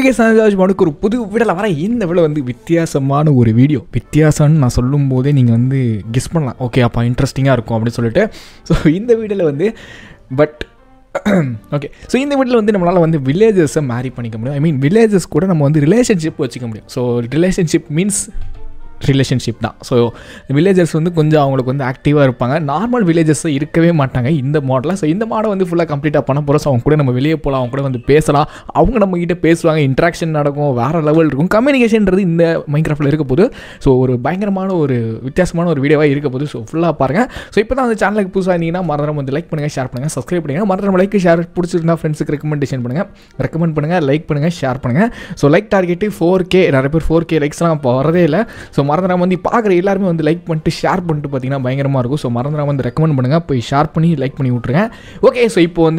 Okay சந்தாஜ் மனுக்கு ஒரு புது வீடில் வர இந்த வீடியோ வந்து வித்தியாசமான ஒரு வீடியோ வித்தியாசம்னு நான் சொல்லும் போதே நீங்கள் வந்து கெஸ் பண்ணலாம் ஓகே அப்போ இன்ட்ரெஸ்டிங்காக இருக்கும் அப்படின்னு சொல்லிட்டு ஸோ இந்த வீடியோவில் வந்து பட் ஓகே ஸோ இந்த வீட்டில் வந்து நம்மளால் வந்து வில்லேஜஸை மேரி பண்ணிக்க முடியும் ஐ மீன் வில்லேஜஸ் கூட நம்ம வந்து ரிலேஷன்ஷிப் வச்சுக்க முடியும் ஸோ ரிலேஷன்ஷிப் மீன்ஸ் ரிலேஷன்ஷிப் தான் ஸோ வில்லேஜர்ஸ் வந்து கொஞ்சம் அவங்களுக்கு வந்து ஆக்டிவாக இருப்பாங்க நார்மல் வில்லேஜஸ் இருக்கவே மாட்டாங்க இந்த மாடலில் ஸோ இந்த மாடை வந்து ஃபுல்லாக கம்ப்ளீட்டாக பண்ண போகிறோம் ஸோ அவங்க கூட நம்ம வெளியே போகலாம் அவங்க கூட வந்து பேசலாம் அவங்க நம்ம கிட்ட பேசுவாங்க இன்ட்ராக்ஷன் நடக்கும் வேறு லெவல் இருக்கும் கம்யூனிகேஷன்ன்றது இந்த மைக்ராஃப்டில் இருக்க போது ஸோ ஒரு பயங்கரமான ஒரு வித்தியாசமான ஒரு வீடியோவாக இருக்க போது ஸோ ஃபுல்லாக பாருங்கள் ஸோ இப்போ தான் அந்த சேனலுக்கு புதுசாக இருந்தீங்கன்னா மறந்துடும் வந்து லைக் பண்ணுங்கள் ஷேர் பண்ணுங்கள் சப்ஸ்கிரைப் பண்ணுங்கள் மறந்துடும் லைக் ஷேர் பிடிச்சிருந்தா ஃப்ரெண்ட்ஸுக்கு ரெக்கமெண்டேஷன் பண்ணுங்கள் ரெக்கமெண்ட் பண்ணுங்கள் லைக் பண்ணுங்கள் ஷேர் பண்ணுங்கள் so like target four K நிறைய பேர் ஃபோர் கே லைக்ஸ்லாம் இப்போ வரதே இல்லை ஸோ மறந்துடாம வந்து பார்க்குற எல்லாருமே வந்து லைக் பண்ணிட்டு ஷேர் பண்ணிட்டு பார்த்தீங்கன்னா பயங்கரமாக இருக்கும் ஸோ மறந்துடாம வந்து ரெக்கமெண்ட் பண்ணுங்கள் போய் ஷேர் பண்ணி லைக் பண்ணி விட்ருங்க ஓகே ஸோ இப்போ வந்து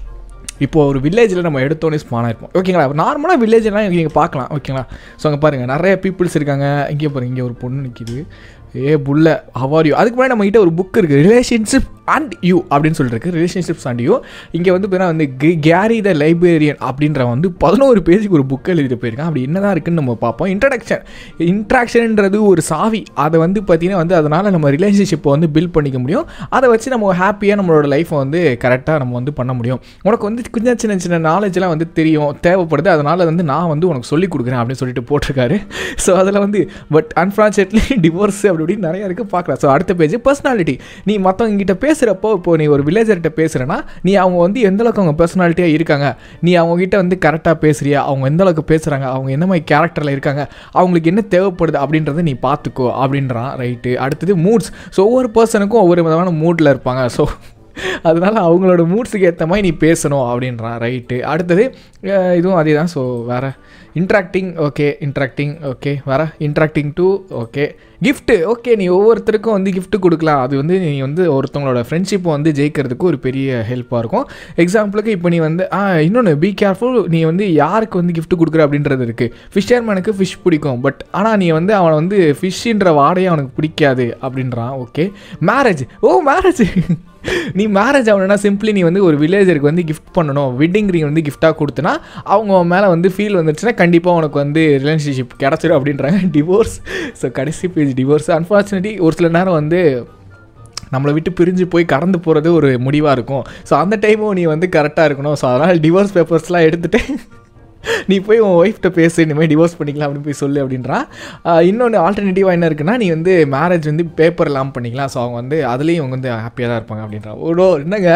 இப்போ ஒரு வில்லேஜில் நம்ம எடுத்தோன்னே ஸ்பானாக இருப்போம் ஓகேங்களா நார்மலாக வில்லேஜ்லாம் நீங்கள் பார்க்கலாம் ஓகேங்களா ஸோ அங்கே பாருங்கள் நிறைய பீப்புள்ஸ் இருக்காங்க இங்கே பாருங்க இங்கே ஒரு பொண்ணு நிற்கிது ஏ புல்ல ஹவர் யூ அதுக்கு முன்னாடி நம்ம கிட்ட ஒரு புக் இருக்குது ரிலேஷன்ஷிப் அண்ட் யூ அப்படின்னு சொல்லிட்டு ரிலேஷன்ஷிப்ஸ் அண்ட் யூ இங்கே வந்து பார்த்தீங்கன்னா வந்து கேரி த லைப்ரரியன் அப்படின்ற வந்து பதினோரு பேஜுக்கு ஒரு புக் எழுதிட்டு போயிருக்கான் அப்படி என்னதான் இருக்குன்னு நம்ம பார்ப்போம் இன்ட்ரடக்ஷன் இன்ட்ராக்ஷன்ன்றது ஒரு சாவி அதை வந்து பார்த்திங்கன்னா வந்து அதனால் நம்ம ரிலேஷன்ஷிப்பை வந்து பில்ட் பண்ணிக்க முடியும் அதை வச்சு நம்ம ஹாப்பியாக நம்மளோட லைஃப்பை வந்து கரெக்டாக நம்ம வந்து பண்ண முடியும் உனக்கு வந்து கொஞ்சம் சின்ன சின்ன நாலேஜ்லாம் வந்து தெரியும் தேவைப்படுது அதனால் வந்து நான் வந்து உனக்கு சொல்லிக் கொடுக்குறேன் அப்படின்னு சொல்லிட்டு போட்டிருக்காரு ஸோ அதில் வந்து பட் அன்ஃபார்ச்சுனேட்லி டிவோர்ஸ் அப்படி இப்படி நிறைய இருக்குது பார்க்கலாம் ஸோ அடுத்த பேஜ் பர்சனாலிட்டி நீ மற்றவங்க கிட்ட பேசுகிறப்போ இப்போ நீ ஒரு வில்லேஜர்கிட்ட பேசுகிறேன்னா நீ அவங்க வந்து எந்த அளவுக்கு அவங்க பர்சனாலிட்டியாக இருக்காங்க நீ அவங்க கிட்ட வந்து கரெக்டாக பேசுறியா அவங்க எந்த அளவுக்கு பேசுகிறாங்க அவங்க என்ன மாதிரி கேரக்டரில் இருக்காங்க அவங்களுக்கு என்ன தேவைப்படுது அப்படின்றத நீ பார்த்துக்கோ அப்படின்றான் ரைட்டு அடுத்தது மூட்ஸ் ஸோ ஒவ்வொரு பர்சனுக்கும் ஒவ்வொரு விதமான மூடில் இருப்பாங்க ஸோ அதனால் அவங்களோட மூட்ஸுக்கு ஏற்ற மாதிரி நீ பேசணும் அப்படின்றான் ரைட்டு அடுத்தது அஹ் இதுவும் அதே தான் ஸோ வேறு இன்ட்ராக்டிங் ஓகே இன்ட்ராக்டிங் ஓகே வேறு interacting to okay gift okay நீ ஒவ்வொருத்தருக்கும் வந்து gift கொடுக்கலாம் அது வந்து நீ வந்து ஒருத்தவங்களோட ஃப்ரெண்ட்ஷிப்பை வந்து ஜெயிக்கிறதுக்கு ஒரு பெரிய ஹெல்ப்பாக இருக்கும் எக்ஸாம்பிளுக்கு இப்போ நீ வந்து ஆ இன்னொன்று பி கேர்ஃபுல் நீ வந்து யாருக்கு வந்து gift கொடுக்குற அப்படின்றது இருக்குது ஃபிஷர்மேனுக்கு ஃபிஷ் பிடிக்கும் பட் ஆனால் நீ வந்து அவனை வந்து ஃபிஷ்ஷின்ற வாடையே அவனுக்கு பிடிக்காது அப்படின்றான் ஓகே மேரேஜ் ஓ மேரேஜ் நீ மேரேஜ் ஆகணும்னா சிம்பிளி நீ வந்து ஒரு வில்லேஜருக்கு வந்து கிஃப்ட் பண்ணணும் வெட்டிங் ரிங் வந்து கிஃப்டாக கொடுத்தனா அவங்க மேலே வந்து ஃபீல் வந்துச்சுன்னா கண்டிப்பாக உனக்கு வந்து ரிலேஷன்ஷிப் கிடச்சிடும் அப்படின்றாங்க டிவோர்ஸ் ஸோ கடைசி பேஜ் டிவோர்ஸ் அன்ஃபார்ச்சுனேட்லி ஒரு சில நேரம் வந்து நம்மளை விட்டு பிரிஞ்சு போய் கடந்து போகிறது ஒரு முடிவாக இருக்கும் ஸோ அந்த டைமும் நீ வந்து கரெக்டாக இருக்கணும் ஸோ அதனால் டிவோர்ஸ் பேப்பர்ஸ்லாம் எடுத்துகிட்டு நீ போய் உன் ஒய்ஃப்ட்ட பேசு இனிமேல் டிவோர்ஸ் பண்ணிக்கலாம் அப்படின்னு போய் சொல்லு அப்படின்றா இன்னொன்று ஆல்டர்னேட்டிவாக என்ன இருக்குன்னா நீ வந்து மேரேஜ் வந்து பேப்பர் இல்லாமல் பண்ணிக்கலாம் ஸோ அவங்க வந்து அதுலேயும் அவங்க வந்து ஹாப்பியாக தான் இருப்பாங்க அப்படின்றா ஓடோ என்னங்க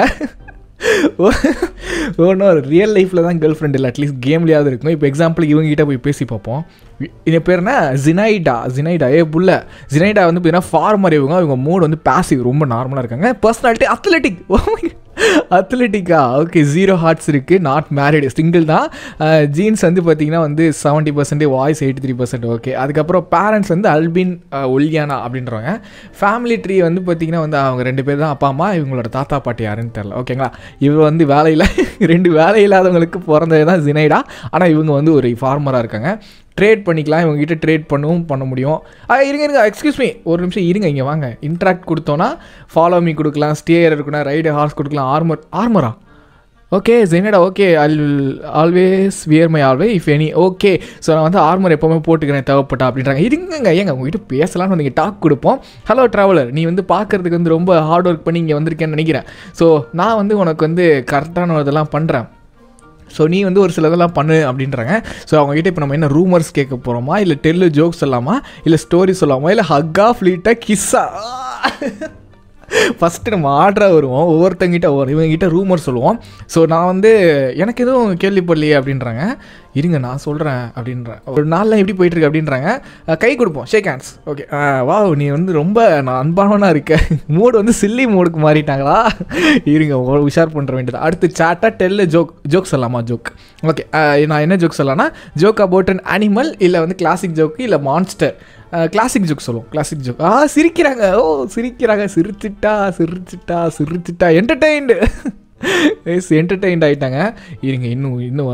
ஒன்றும் ரியல் லைஃப்பில் தான் கேர்ள் ஃப்ரெண்ட் இல்லை அட்லீஸ்ட் கேம்லேயாவது இருக்கும் இப்போ எக்ஸாம்பிள் இவங்ககிட்ட போய் பேசி பார்ப்போம் இது பேர் என்ன ஜினைடா ஜினைடா ஏ புள்ள ஜினைடா வந்து பார்த்தீங்கன்னா ஃபார்மர் இவங்க இவங்க மூட் வந்து பாசிவ் ரொம்ப நார்மலாக இருக்காங்க பர்சனாலிட்டி அத்லெட்டிக் அத்லெட்டிக்கா ஓகே ஜீரோ ஹார்ட்ஸ் இருக்குது நாட் மேரிடு சிங்கிள் தான் ஜீன்ஸ் வந்து பார்த்தீங்கன்னா வந்து seventy percent voice eighty three percent okay அதுக்கப்புறம் பேரண்ட்ஸ் வந்து அல்பின் ஒல்லியானா அப்படின்றவங்க ஃபேமிலி ட்ரீ வந்து பார்த்தீங்கன்னா வந்து அவங்க ரெண்டு பேர் தான் அப்பா அம்மா இவங்களோட தாத்தா பாட்டி யாருன்னு தெரில ஓகேங்களா இவர் வந்து வேலையில் ரெண்டு வேலை இல்லாதவங்களுக்கு பிறந்தது தான் ஜினைடா ஆனால் இவங்க வந்து ஒரு ஃபார்மராக இருக்காங்க ட்ரேட் பண்ணிக்கலாம் இவங்ககிட்ட ட்ரேட் பண்ணவும் பண்ண முடியும் ஆ இருங்க இருங்க எக்ஸ்கியூஸ் மீ ஒரு நிமிஷம் இருங்க இங்கே வாங்க இன்ட்ராக்ட் கொடுத்தோன்னா ஃபாலோ மீ கொடுக்கலாம் ஸ்டேயர் இருக்கணும் ரைடு ஹார்ஸ் கொடுக்கலாம் ஆர்மர் ஆர்மரா ஓகே ஜெனடா ஓகே அல் always wear my always if any okay so நான் வந்து ஆர்மர் எப்போவுமே போட்டுக்கிறேன் தேவைப்பட்டா அப்படின்றாங்க இருங்கங்க ஏங்க உங்ககிட்ட பேசலாம்னு வந்து டாக் கொடுப்போம் ஹலோ ட்ராவலர் நீ வந்து பார்க்குறதுக்கு வந்து ரொம்ப ஹார்ட் ஒர்க் பண்ணி இங்கே வந்திருக்கேன்னு நினைக்கிறேன் ஸோ நான் வந்து உனக்கு வந்து கரெக்டான இதெல்லாம் பண்ணுறேன் ஸோ நீ வந்து ஒரு சிலதெல்லாம் பண்ணு அப்படின்றாங்க ஸோ அவங்ககிட்ட இப்போ நம்ம என்ன ரூமர்ஸ் கேட்க போகிறோமா இல்லை டெல்லு ஜோக் சொல்லாமா இல்லை ஸ்டோரி சொல்லாமா இல்லை ஹக்கா ஃப்ளீட்டாக கிஸ்ஸா ஃபஸ்ட்டு நம்ம ஆர்டராக வருவோம் ஒவ்வொருத்தங்கிட்ட ஒரு இவங்ககிட்ட ரூமர் சொல்லுவோம் ஸோ நான் வந்து எனக்கு எதுவும் கேள்விப்படலையே அப்படின்றாங்க இருங்க நான் சொல்கிறேன் அப்படின்றேன் ஒரு நாளில் எப்படி போயிட்டுருக்கு அப்படின்றாங்க அஹ் கை கொடுப்போம் ஷேக் ஹேண்ட்ஸ் ஓகே வா நீ வந்து ரொம்ப நான் அன்பானவனாக இருக்க மூடு வந்து சில்லி மூடுக்கு மாறிட்டாங்களா இருங்க ஒரு உஷார் பண்ணுற வேண்டியது அடுத்து சாட்டாக டெல்ல ஜோக் ஜோக் சொல்லலாமா ஜோக் ஓகே நான் என்ன ஜோக் சொல்லலாம்னா ஜோக் அபவுட் அன் அனிமல் இல்லை வந்து கிளாசிக் ஜோக்கு இல்லை மான்ஸ்டர் கிளாசிக் ஜோக் சொல்லுவோம் கிளாசிக் ஜோக் ஆ சிரிக்கிறாங்க ஓ சிரிக்கிறாங்க சிரிச்சிட்டா சிரிச்சிட்டா சிரிச்சிட்டா என்டர்டெயின்டு எஸ் என்டர்டெயின்ட் ஆகிட்டாங்க இருங்க இன்னும் இன்னும் வரேன்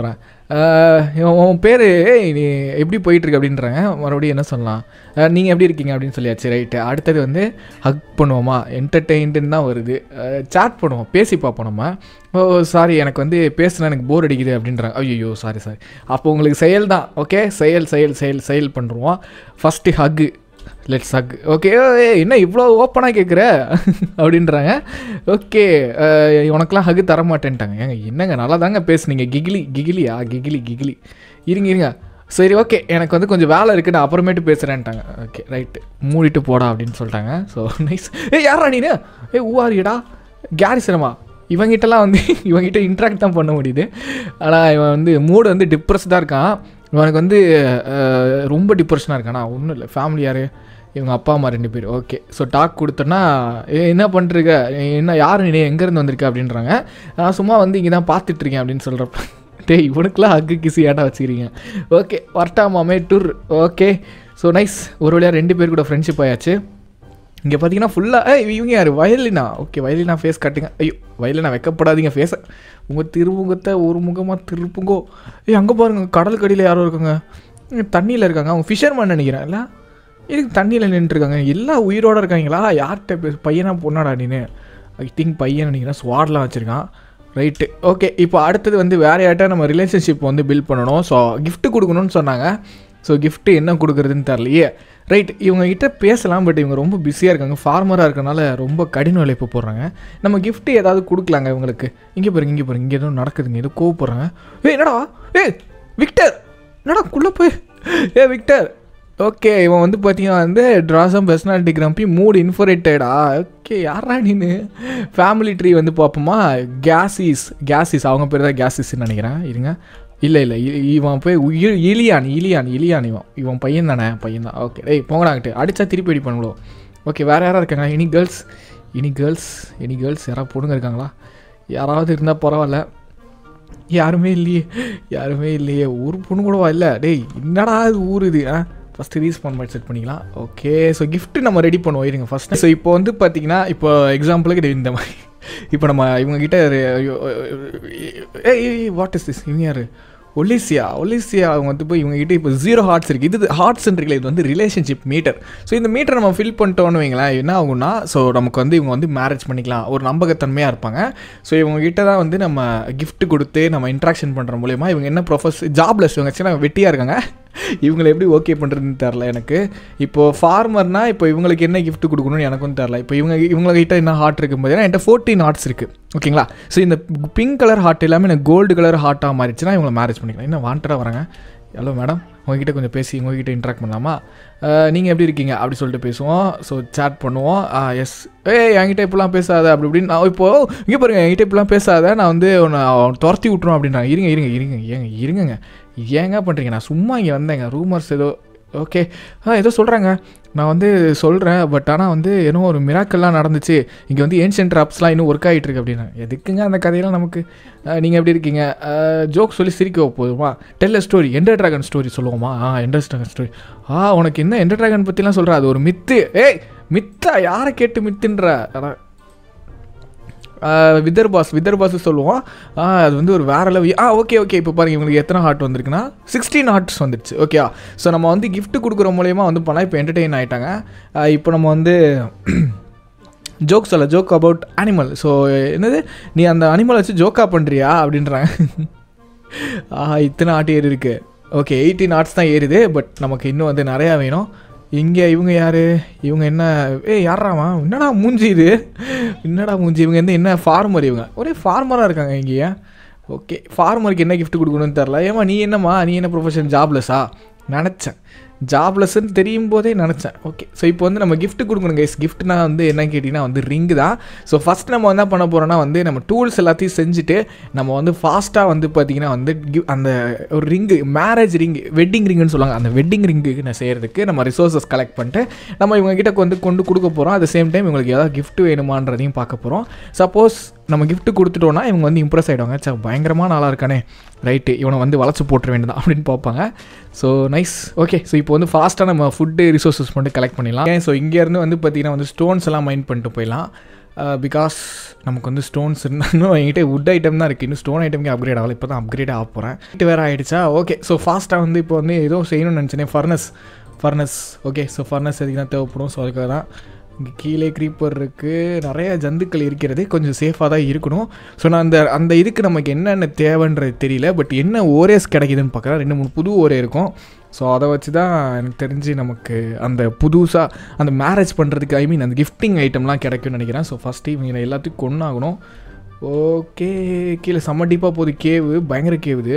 உன் பேர் நீ எப்படி போயிட்டுருக்கு அப்படின்றாங்க மறுபடியும் என்ன சொல்லலாம் நீங்கள் எப்படி இருக்கீங்க அப்படின்னு சொல்லியாச்சு ரைட்டு அடுத்தது வந்து ஹக் பண்ணுவோமா என்டர்டெயின்டுன்னு தான் வருது சாட் பண்ணுவோம் பேசி பார்ப்போம் நம்ம ஓ சாரி எனக்கு வந்து பேசுனா எனக்கு போர் அடிக்குது அப்படின்றாங்க ஐயோ சாரி சாரி அப்போ உங்களுக்கு செயல் தான் ஓகே செயல் செயல் செயல் செயல் பண்ணுறோம் ஃபஸ்ட்டு ஹக்கு லெட்ஸ் ஹக் ஓகே என்ன இவ்வளோ ஓப்பனாக கேட்குற அப்படின்றாங்க ஓகே உனக்கெலாம் ஹக்கு தர மாட்டேன்ட்டாங்க ஏங்க என்னங்க நல்லா தாங்க பேசுனீங்க கிகிலி கிகிலியா கிகிலி கிகிலி இருங்க இருங்க சரி ஓகே எனக்கு வந்து கொஞ்சம் வேலை இருக்குது நான் அப்புறமேட்டு பேசுகிறேன்ட்டாங்க ஓகே ரைட்டு மூடிட்டு போடா அப்படின்னு சொல்லிட்டாங்க ஸோ நைஸ் ஏ யாரா நீனு ஏ ஊவாரிடா கேரி சினிமா இவங்கிட்டலாம் வந்து இவங்கிட்ட இன்ட்ராக்ட் தான் பண்ண முடியுது ஆனால் இவன் வந்து மூடு வந்து டிப்ரெஸ்டாக இருக்கான் இவனுக்கு வந்து அஹ், ரொம்ப டிப்ரெஷனாக இருக்கானா ஒன்றும் இல்லை ஃபேமிலி யார் இவங்க அப்பா அம்மா ரெண்டு பேர் ஓகே ஸோ டாக் கொடுத்தோன்னா "ஏ, என்ன பண்ணுறீங்க என்ன யார் நீ எங்கேருந்து வந்திருக்க அப்படின்றாங்க நான் சும்மா வந்து இங்கே தான் பார்த்துட்ருக்கேன் அப்படின்னு சொல்கிறப்ப டேய் இவனுக்குலாம் அக்கு கிசி ஏடா வச்சுக்கிறீங்க ஓகே வரட்டாமாமே டூர் ஓகே ஸோ நைஸ் ஒரு வழியாக ரெண்டு பேர் கூட ஃப்ரெண்ட்ஷிப் ஆயாச்சு இங்கே பார்த்தீங்கன்னா ஃபுல்லாக ஏய் இவங்க யார் வயலினா ஓகே வயலினா ஃபேஸ் காட்டுங்க ஐயோ வயலினா வைக்கப்படாதீங்க ஃபேஸை உங்கள் திருமுகத்தை ஒரு முகமாக திருப்புங்கோ ஏய் அங்கே பாருங்க கடல் கடியில் யாரோ இருக்காங்க தண்ணியில் இருக்காங்க அவங்க ஃபிஷர்மேன் நினைக்கிறேன் இல்லை இதுக்கு தண்ணியில் நின்றுருக்காங்க எல்லாம் உயிரோடு இருக்காங்களா யார்கிட்ட பே பையனா பொண்ணாடா நீனு ஐ திங்க் பையன் நினைக்கிறேன் ஸ்வாட்லாம் வச்சுருக்கான் ரைட்டு ஓகே இப்போ அடுத்தது வந்து வேறு யார்ட்ட நம்ம ரிலேஷன்ஷிப் வந்து பில்ட் பண்ணணும் ஸோ gift கொடுக்கணும்னு சொன்னாங்க ஸோ gift என்ன கொடுக்குறதுன்னு தெரியலையே ரைட் இவங்க கிட்ட பேசலாம் பட் இவங்க ரொம்ப பிஸியாக இருக்காங்க ஃபார்மராக இருக்கனால ரொம்ப கடின உழைப்பு போடுறாங்க நம்ம gift ஏதாவது கொடுக்கலாங்க இவங்களுக்கு இங்கே பாருங்க இங்கே பாருங்க இங்கே ஏதோ நடக்குதுங்க ஏதோ கோவப்படுறாங்க ஏய் என்னடா ஏய் விக்டர் என்னடா குள்ளே போய் ஏ விக்டர் ஓகே இவன் வந்து பார்த்தீங்கன்னா வந்து ட்ராசம் பர்சனாலிட்டி கிரம்பி மூட் இன்ஃபரேட்டடா ஓகே யாரா நீனு ஃபேமிலி ட்ரீ வந்து பார்ப்போமா கேசிஸ் கேசிஸ் அவங்க பேர் தான் கேசிஸ்ன்னு நினைக்கிறேன் இருங்க இல்லை இல்லை இ- இவன் போய் உயிர் இலியான் இலியான் இலியான் இவன் இவன் பையன் தானே பையன் தான் ஓகே டேய் போங்கடாங்கிட்டு அடித்தா திருப்பி அடி பண்ணுவோம் ஓகே வேறு யாராக இருக்காங்க இனி கேர்ள்ஸ் இனி கேர்ள்ஸ் இனி கேர்ள்ஸ் யாராவது பொண்ணுங்க இருக்காங்களா யாராவது இருந்தால் பரவாயில்ல யாருமே இல்லையே யாருமே இல்லையே ஒரு பொண்ணு கூடவா இல்லை டேய் என்னடா இது ஊர் இது ஆ ஃபஸ்ட்டு ரீஸ்பான் பண்ணி செட் பண்ணிக்கலாம் ஓகே ஸோ gift நம்ம ரெடி பண்ணுவோம் இருங்க ஃபஸ்ட் ஸோ இப்போ வந்து பார்த்தீங்கன்னா இப்போ எக்ஸாம்பிளுக்கு இது இந்த மாதிரி இப்போ நம்ம இவங்க கிட்ட ஏய் வாட் இஸ் திஸ் இவங்க யார் ஒலிசியா ஒலிசியா அவங்க வந்து போய் இவங்க கிட்ட இப்போ ஜீரோ ஹார்ட்ஸ் இருக்குது இது ஹார்ட்ஸ்ன்றீங்களா இது வந்து ரிலேஷன்ஷிப் மீட்டர் ஸோ இந்த மீட்டர் நம்ம ஃபில் பண்ணிட்டோன்னு வைங்களேன் என்ன ஆகும்னா ஸோ நமக்கு வந்து இவங்க வந்து மேரேஜ் பண்ணிக்கலாம் ஒரு நம்பகத்தன்மையாக இருப்பாங்க ஸோ இவங்க கிட்ட தான் வந்து நம்ம gift கொடுத்து நம்ம இன்ட்ராக்ஷன் பண்ணுற மூலயமா இவங்க என்ன ப்ரொஃபஸ் ஜாப்லெஸ் இவங்க சின்ன வெட்டியாக இருக்காங்க இவங்களை எப்படி ஓகே பண்ணுறதுன்னு தெரில எனக்கு இப்போது ஃபார்மர்னா இப்போ இவங்களுக்கு என்ன gift கொடுக்கணும்னு எனக்கும் தெரில இப்போ இவங்க இவங்ககிட்ட என்ன ஹார்ட் இருக்குது பார்த்தீங்கன்னா என்கிட்ட ஃபோர்டீன் ஹார்ட்ஸ் இருக்குது ஓகேங்களா ஸோ இந்த பிங்க் கலர் ஹார்ட் எல்லாமே எனக்கு கோல்டு கலர் ஹார்ட்டாக மாறிடுச்சுன்னா இவங்களை மேரேஜ் பண்ணிக்கலாம் என்ன வாண்டடாக வராங்க ஹலோ மேடம் உங்ககிட்ட கொஞ்சம் பேசி உங்ககிட்ட இன்ட்ராக்ட் பண்ணலாமா நீங்கள் எப்படி இருக்கீங்க அப்படி சொல்லிட்டு பேசுவோம் ஸோ சேட் பண்ணுவோம் எஸ் ஏய் என்கிட்ட இப்படிலாம் பேசாத அப்படி இப்படின்னு நான் இப்போது இங்கே பாருங்க என்கிட்ட இப்படிலாம் பேசாத நான் வந்து உன்னை அவன் துரத்தி விட்ருவோம் அப்படின்றாங்க இருங்க இருங்க இருங்க ஏங்க இருங்கங்க ஏங்க பண்ணுறீங்க நான் சும்மா இங்கே வந்தேங்க ரூமர்ஸ் ஏதோ ஓகே ஆ ஏதோ சொல்கிறாங்க நான் வந்து சொல்கிறேன் பட் ஆனால் வந்து என்னோ ஒரு மிராக்கல்லாம் நடந்துச்சு இங்கே வந்து ஏன்ஷியன்ட் ட்ராப்ஸ்லாம் இன்னும் ஒர்க் ஆகிட்டு இருக்கு அப்படின்னா எதுக்குங்க அந்த கதையெல்லாம் நமக்கு நீங்கள் எப்படி இருக்கீங்க ஜோக் சொல்லி சிரிக்க போதுமா tell story Ender Dragon story சொல்லுவோமா ஆ எண்டர் ட்ராகன் ஸ்டோரி ஆ உனக்கு என்ன எண்டர் ட்ராகன் பற்றிலாம் சொல்கிற அது ஒரு மித்து ஏய் மித்தா யாரை கேட்டு மித்துன்ற அதான் விதர் பாஸ் விதர் பாஸ் சொல்லுவோம் ஆ, அது வந்து ஒரு வேற லெவல் ஆ ஓகே ஓகே இப்போ பாருங்க இவங்களுக்கு எத்தனை ஹார்ட் வந்திருக்குன்னா சிக்ஸ்டீன் ஹார்ட்ஸ் வந்துடுச்சு ஓகே ஸோ நம்ம வந்து gift கொடுக்குற மூலயமா வந்து பண்ணலாம் இப்போ என்டர்டெயின் ஆகிட்டாங்க இப்போ நம்ம வந்து ஜோக் சொல்ல ஜோக் அபவுட் அனிமல் ஸோ என்னது நீ அந்த அனிமலை வச்சு ஜோக்கா பண்ணுறியா அப்படின்றாங்க ஆஹா இத்தனை ஆட்டு ஏறி இருக்கு ஓகே எயிட்டீன் ஆர்ட்ஸ் தான் ஏறுது பட் நமக்கு இன்னும் வந்து நிறையா வேணும் இங்கே இவங்க யார் இவங்க என்ன ஏய் யாராமா என்னடா மூஞ்சி இது என்னடா மூஞ்சி இவங்க வந்து என்ன ஃபார்மர் இவங்க ஒரே ஃபார்மராக இருக்காங்க இங்கேயே ஓகே ஃபார்மருக்கு என்ன gift கொடுக்கணும்னு தெரில ஏமா நீ என்னம்மா நீ என்ன ப்ரொஃபஷன் ஜாப்லெஸ்ஸா நினச்சேன் ஜாப்லெஸ்ன்னு தெரியும் போதே நினச்சேன் ஓகே ஸோ இப்போ வந்து நம்ம gift கொடுக்கணும் கைஸ் கிஃப்ட்னா வந்து என்ன கேட்டிங்கன்னா வந்து ரிங்கு தான் ஸோ ஃபஸ்ட் நம்ம என்ன பண்ண போகிறோம்னா வந்து நம்ம டூல்ஸ் எல்லாத்தையும் செஞ்சுட்டு நம்ம வந்து ஃபாஸ்ட்டாக வந்து பார்த்திங்கன்னா வந்து gi- அந்த ஒரு ரிங்கு மேரேஜ் ரிங் வெட்டிங் ரிங்குன்னு சொல்லுவாங்க அந்த வெட்டிங் ரிங்குக்கு நான் செய்கிறதுக்கு நம்ம ரிசோர்ஸஸ் கலெக்ட் பண்ணிட்டு நம்ம இவங்க கிட்ட வந்து கொண்டு கொடுக்க போகிறோம் அட் சேம் டைம் இவங்களுக்கு ஏதாவது gift வேணுமான்றதையும் பார்க்க போகிறோம் சப்போஸ் நம்ம gift கொடுத்துட்டோன்னா இவங்க வந்து இம்ப்ரெஸ் ஆகிடுவாங்க சே பயங்கரமான ஆளாக இருக்கானே ரைட்டு இவனை வந்து வளைச்சு போட்டுற வேண்டியதான் அப்படின்னு பார்ப்பாங்க ஸோ நைஸ் ஓகே ஸோ இப்போ வந்து ஃபாஸ்ட்டாக நம்ம ஃபுட்டு ரிசோர்ஸஸ் மட்டும் கலெக்ட் பண்ணிடலாம் ஸோ இங்கேருந்து வந்து பார்த்திங்கன்னா வந்து ஸ்டோன்ஸ் எல்லாம் மைண்ட் பண்ணிட்டு போயிடலாம் பிகாஸ் நமக்கு வந்து ஸ்டோன்ஸ் இன்னும் என்கிட்ட வுட் ஐட்டம் தான் இருக்குது இன்னும் ஸ்டோன் ஐட்டம்க்கு அப்கிரேட் ஆகல இப்போ தான் அப்கிரேட் ஆக போகிறேன் இது வேறு ஆகிடுச்சா ஓகே ஸோ ஃபாஸ்ட்டாக வந்து இப்போ வந்து ஏதோ செய்யணும்னு நினச்சேனே furnace furnace okay so furnace எதுக்கு தான் தேவைப்படும் ஸோ அதுக்காக தான் இங்கே கீழே க்ரீப்பர் இருக்குது நிறைய ஜந்துக்கள் இருக்கிறது கொஞ்சம் சேஃபாக தான் இருக்கணும் ஸோ நான் அந்த அந்த இதுக்கு நமக்கு என்னென்ன தேவைன்றது தெரியல பட் என்ன ஓரேஸ் கிடைக்குதுன்னு பார்க்குறேன் ரெண்டு மூணு புது ஓரே இருக்கும் ஸோ அதை வச்சு தான் எனக்கு தெரிஞ்சு நமக்கு அந்த புதுசாக அந்த மேரேஜ் பண்ணுறதுக்கு ஐ மீன் அந்த கிஃப்டிங் ஐட்டம்லாம் கிடைக்கும்னு நினைக்கிறேன் ஸோ ஃபஸ்ட்டு இவங்க எல்லாத்தையும் கொண்டாகணும் ஓகே கீழே செம்ம டீப்பாக போகுது கேவு பயங்கர கேவுது